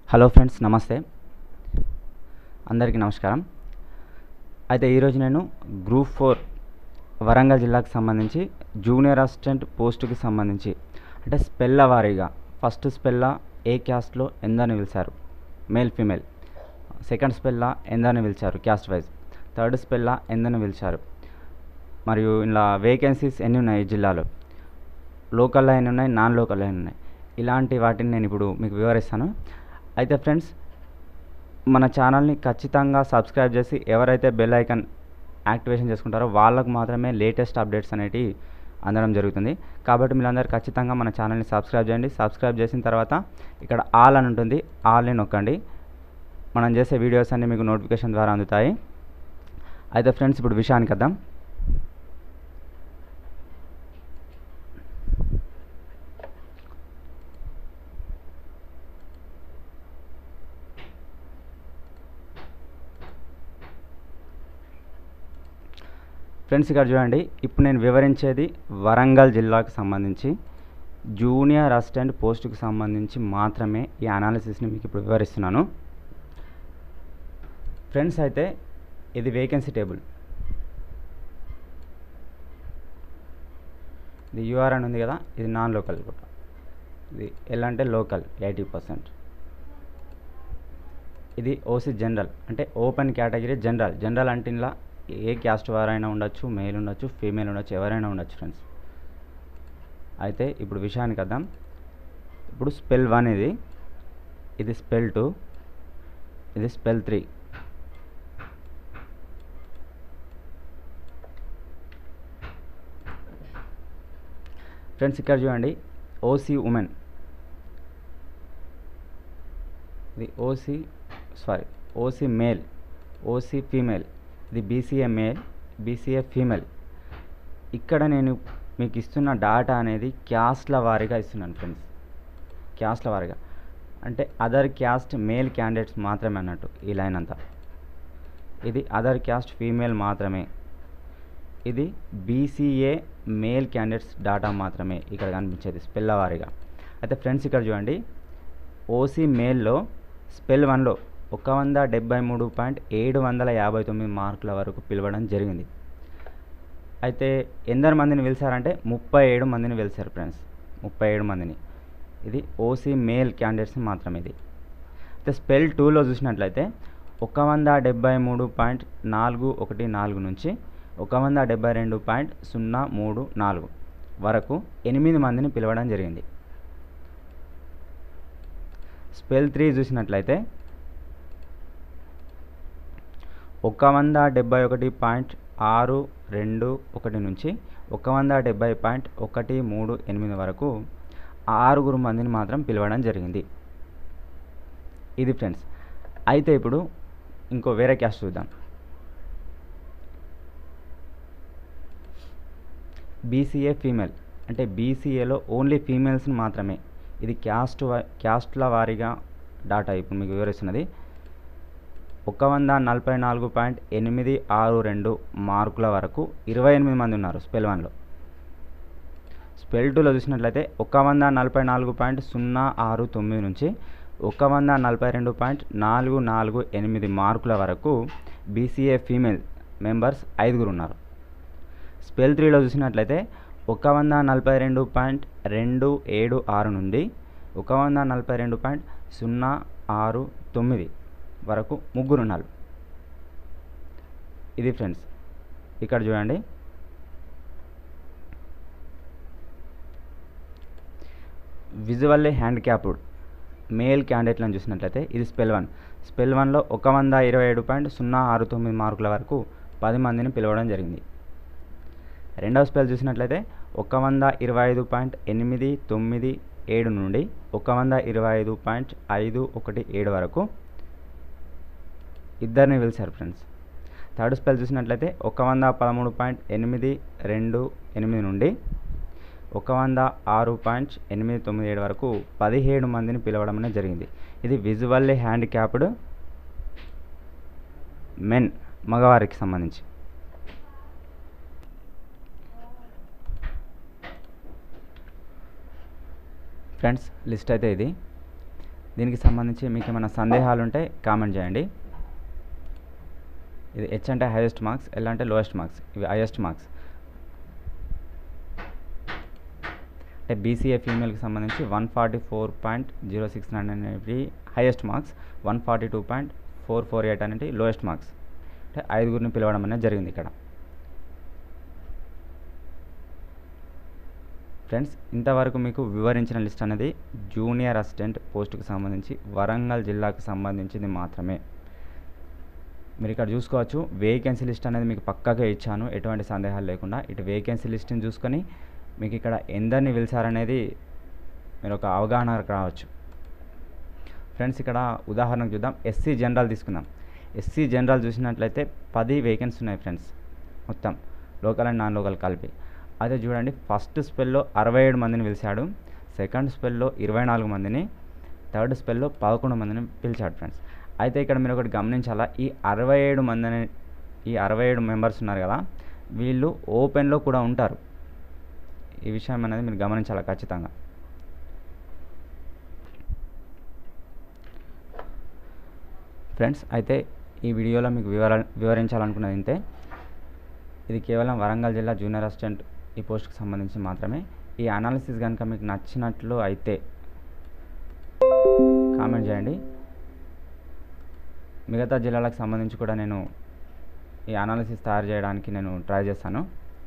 hello friends నమస్తే అందరికీ నమస్కారం అయితే ఈరోజు నేను గ్రూప్ ఫోర్ వరంగల్ జిల్లాకు సంబంధించి జూనియర్ అసిస్టెంట్ పోస్టుకి సంబంధించి అంటే స్పెల్ల వారీగా ఫస్ట్ స్పెల్ల ఏ క్యాస్ట్లో ఎందని పిలిచారు మేల్ ఫీమేల్ సెకండ్ స్పెల్ల ఎందని పిలిచారు క్యాస్ట్ వైజ్ థర్డ్ స్పెల్ల ఎందని పిలిచారు మరియు ఇలా వేకెన్సీస్ ఎన్ని ఉన్నాయి ఈ జిల్లాలో లోకల్లో ఎన్ని ఉన్నాయి నాన్ లోకల్లో ఎన్ని ఉన్నాయి ఇలాంటి వాటిని నేను ఇప్పుడు మీకు వివరిస్తాను అయితే ఫ్రెండ్స్ మన ఛానల్ని ఖచ్చితంగా సబ్స్క్రైబ్ చేసి ఎవరైతే బెల్ ఐకాన్ యాక్టివేషన్ చేసుకుంటారో వాళ్ళకు మాత్రమే లేటెస్ట్ అప్డేట్స్ అనేటివి అందడం జరుగుతుంది కాబట్టి మీరందరూ ఖచ్చితంగా మన ఛానల్ని సబ్స్క్రైబ్ చేయండి సబ్స్క్రైబ్ చేసిన తర్వాత ఇక్కడ ఆల్ అని ఉంటుంది ఆల్ని నొక్కండి మనం చేసే వీడియోస్ అన్నీ మీకు నోటిఫికేషన్ ద్వారా అందుతాయి అయితే ఫ్రెండ్స్ ఇప్పుడు విషయానికి వద్దాం ఫ్రెండ్స్ ఇక్కడ చూడండి ఇప్పుడు నేను వివరించేది వరంగల్ జిల్లాకు సంబంధించి జూనియర్ అసిస్టెంట్ పోస్టుకు సంబంధించి మాత్రమే ఈ అనాలిసిస్ని మీకు ఇప్పుడు వివరిస్తున్నాను ఫ్రెండ్స్ అయితే ఇది వేకెన్సీ టేబుల్ ఇది యూఆర్ అని ఉంది కదా ఇది నాన్ లోకల్ కూడా ఇది ఎలా అంటే లోకల్ ఎయిటీ పర్సెంట్ ఇది ఓసీ జనరల్ అంటే ఓపెన్ కేటగిరీ జనరల్ జనరల్ అంటే ఇలా ఏ క్యాస్ట్ వారైనా ఉండొచ్చు మేల్ ఉండొచ్చు ఫీమేల్ ఉండొచ్చు ఎవరైనా ఉండొచ్చు ఫ్రెండ్స్ అయితే ఇప్పుడు విషయానికి వద్దాం ఇప్పుడు స్పెల్ వన్ ఇది ఇది స్పెల్ టూ ఇది స్పెల్ త్రీ ఫ్రెండ్స్ ఇక్కడ చూడండి ఓసీ ఉమెన్ ఇది OC sorry OC male OC female ఇది బీసీఏ మేల్ బీసీఏ ఫీమేల్ ఇక్కడ నేను మీకు ఇస్తున్న డాటా అనేది క్యాస్ట్ల వారీగా ఇస్తున్నాను ఫ్రెండ్స్ క్యాస్ట్ల వారీగా అంటే అదర్ క్యాస్ట్ మేల్ క్యాండిడేట్స్ మాత్రమే అన్నట్టు ఈ లైన్ అంతా ఇది అదర్ క్యాస్ట్ ఫీమేల్ మాత్రమే ఇది బీసీఏ మేల్ క్యాండిడేట్స్ డాటా మాత్రమే ఇక్కడ కనిపించేది స్పెల్ల వారీగా అయితే ఫ్రెండ్స్ ఇక్కడ చూడండి ఓసీ మేల్లో స్పెల్ వన్లో ఒక వంద డెబ్బై మూడు పాయింట్ ఏడు వందల యాభై తొమ్మిది మార్కుల వరకు పిలవడం జరిగింది అయితే ఎందరు మందిని పిలిచారంటే ముప్పై ఏడు మందిని పిలిచారు ఫ్రెండ్స్ ముప్పై ఏడు మందిని ఇది ఓసీ మేల్ క్యాండిడేట్స్ మాత్రమే ఇది అయితే స్పెల్ టూలో చూసినట్లయితే ఒక వంద డెబ్బై మూడు పాయింట్ నాలుగు ఒకటి నాలుగు నుంచి ఒక వంద డెబ్బై రెండు పాయింట్ సున్నా మూడు నాలుగు వరకు ఎనిమిది మందిని పిలవడం జరిగింది స్పెల్ త్రీ చూసినట్లయితే ఒక వంద డెబ్బై ఒకటి పాయింట్ ఆరు రెండు ఒకటి నుంచి ఒక వంద డెబ్బై పాయింట్ ఒకటి మూడు ఎనిమిది వరకు ఆరుగురు మందిని మాత్రం పిలవడం జరిగింది ఇది ఫ్రెండ్స్ అయితే ఇప్పుడు ఇంకో వేరే క్యాస్ట్ చూద్దాం బీసీఏ ఫీమేల్ అంటే బీసీఏలో ఓన్లీ ఫీమేల్స్ని మాత్రమే ఇది క్యాస్ట్ క్యాస్ట్ల వారీగా డాటా ఇప్పుడు మీకు వివరిస్తున్నది ఒక వంద నలభై నాలుగు పాయింట్ ఎనిమిది ఆరు రెండు మార్కుల వరకు ఇరవై ఎనిమిది మంది ఉన్నారు స్పెల్ వన్లో స్పెల్ టూలో చూసినట్లయితే ఒక వంద నలభై నాలుగు పాయింట్ సున్నా ఆరు తొమ్మిది నుంచి ఒక వంద నలభై రెండు పాయింట్ నాలుగు నాలుగు ఎనిమిది మార్కుల వరకు బీసీఏ ఫీమేల్ మెంబర్స్ ఐదుగురు ఉన్నారు స్పెల్ త్రీలో చూసినట్లయితే ఒక వంద నలభై రెండు పాయింట్ రెండు ఏడు ఆరు నుండి ఒక వంద నలభై రెండు పాయింట్ సున్నా ఆరు తొమ్మిది వరకు ముగ్గురు ఉన్నారు ఇది ఫ్రెండ్స్ ఇక్కడ చూడండి విజువల్లీ హ్యాండిక్యాప్డ్ మేల్ క్యాండిడేట్లను చూసినట్లయితే ఇది స్పెల్ వన్ స్పెల్ వన్లో ఒక వంద ఇరవై ఏడు పాయింట్ సున్నా ఆరు తొమ్మిది మార్కుల వరకు పది మందిని పిలవడం జరిగింది రెండవ స్పెల్ చూసినట్లయితే ఒక వంద ఇరవై ఐదు పాయింట్ ఎనిమిది తొమ్మిది ఏడు నుండి ఒక వంద ఇరవై ఐదు పాయింట్ ఐదు ఒకటి ఏడు వరకు ఇద్దరిని పిలిచారు ఫ్రెండ్స్ థర్డ్ స్పెల్ చూసినట్లయితే ఒక వంద పదమూడు పాయింట్ ఎనిమిది రెండు ఎనిమిది నుండి ఒక వంద ఆరు పాయింట్ ఎనిమిది తొమ్మిది ఏడు వరకు పదిహేడు మందిని పిలవడం అనేది జరిగింది ఇది విజువల్లీ హ్యాండిక్యాప్డ్ మెన్ మగవారికి సంబంధించి ఫ్రెండ్స్ లిస్ట్ అయితే ఇది దీనికి సంబంధించి మీకు ఏమైనా సందేహాలు ఉంటే కామెంట్ చేయండి ఇది హెచ్ అంటే హైయెస్ట్ మార్క్స్ ఎల్ అంటే లోయెస్ట్ మార్క్స్ ఇవి హైయెస్ట్ మార్క్స్ అంటే బీసీఏ ఫీమేల్కి సంబంధించి one forty four point zero six nine అనేవి highest marks one forty two point four four eight అనేది లోయెస్ట్ మార్క్స్ అంటే ఐదుగురిని పిలవడం అనేది జరిగింది ఇక్కడ ఫ్రెండ్స్ ఇంతవరకు మీకు వివరించిన లిస్ట్ అనేది జూనియర్ అసిస్టెంట్ పోస్టుకు సంబంధించి వరంగల్ జిల్లాకు సంబంధించింది మాత్రమే మీరు ఇక్కడ చూసుకోవచ్చు వేకెన్సీ లిస్ట్ అనేది మీకు పక్కాగా ఇచ్చాను ఎటువంటి సందేహాలు లేకుండా ఇటు వేకెన్సీ లిస్ట్ని చూసుకొని మీకు ఇక్కడ ఎందరిని పిలిచారనేది మీరు ఒక అవగాహనకు రావచ్చు ఫ్రెండ్స్ ఇక్కడ ఉదాహరణకు చూద్దాం ఎస్సీ జనరల్ తీసుకుందాం ఎస్సీ జనరల్ చూసినట్లయితే పది వేకెన్సీ ఉన్నాయి ఫ్రెండ్స్ మొత్తం లోకల్ అండ్ నాన్ లోకల్ కలిపి అదే చూడండి ఫస్ట్ స్పెల్లో అరవై ఏడు మందిని పిలిచాడు సెకండ్ స్పెల్లో ఇరవై నాలుగు మందిని థర్డ్ స్పెల్లో పదకొండు మందిని పిలిచాడు ఫ్రెండ్స్ అయితే ఇక్కడ మీరు ఒకటి గమనించాలా ఈ అరవై ఏడు మందిని ఈ అరవై ఏడు మెంబర్స్ ఉన్నారు కదా వీళ్ళు ఓపెన్లో కూడా ఉంటారు ఈ విషయం అనేది మీరు గమనించాలి ఖచ్చితంగా ఫ్రెండ్స్ అయితే ఈ వీడియోలో మీకు వివర వివరించాలనుకున్నది ఇంతే ఇది కేవలం వరంగల్ జిల్లా జూనియర్ అసిస్టెంట్ ఈ పోస్ట్కి సంబంధించి మాత్రమే ఈ అనాలిసిస్ కనుక మీకు నచ్చినట్లు అయితే కామెంట్ చేయండి మిగతా జిల్లాలకు సంబంధించి కూడా నేను ఈ అనాలిసిస్ తయారు చేయడానికి నేను ట్రై చేస్తాను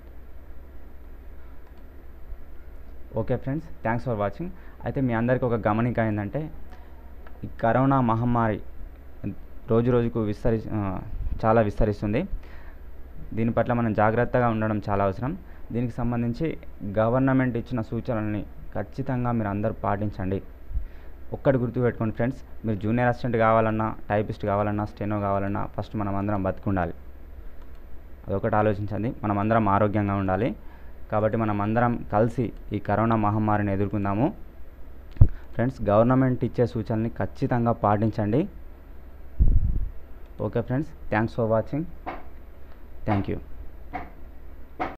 okay friends thanks for watching అయితే మీ అందరికీ ఒక గమనిక ఏంటంటే ఈ కరోనా మహమ్మారి రోజు రోజుకు విస్తరి ఆ, చాలా విస్తరిస్తుంది దీని పట్ల మనం జాగ్రత్తగా ఉండడం చాలా అవసరం దీనికి సంబంధించి గవర్నమెంట్ ఇచ్చిన సూచనల్ని ఖచ్చితంగా మీరు అందరూ పాటించండి ఒక్కటి గుర్తుపెట్టుకోండి ఫ్రెండ్స్ మీరు జూనియర్ అసిస్టెంట్ కావాలన్నా టైపిస్ట్ కావాలన్నా స్టెనో కావాలన్నా ఫస్ట్ మనం అందరం బతుకుండాలి అదొకటి ఆలోచించండి మనం అందరం ఆరోగ్యంగా ఉండాలి కాబట్టి మనం అందరం కలిసి ఈ కరోనా మహమ్మారిని ఎదుర్కొందాము ఫ్రెండ్స్ గవర్నమెంట్ ఇచ్చే సూచనల్ని ఖచ్చితంగా పాటించండి okay friends thanks for watching thank you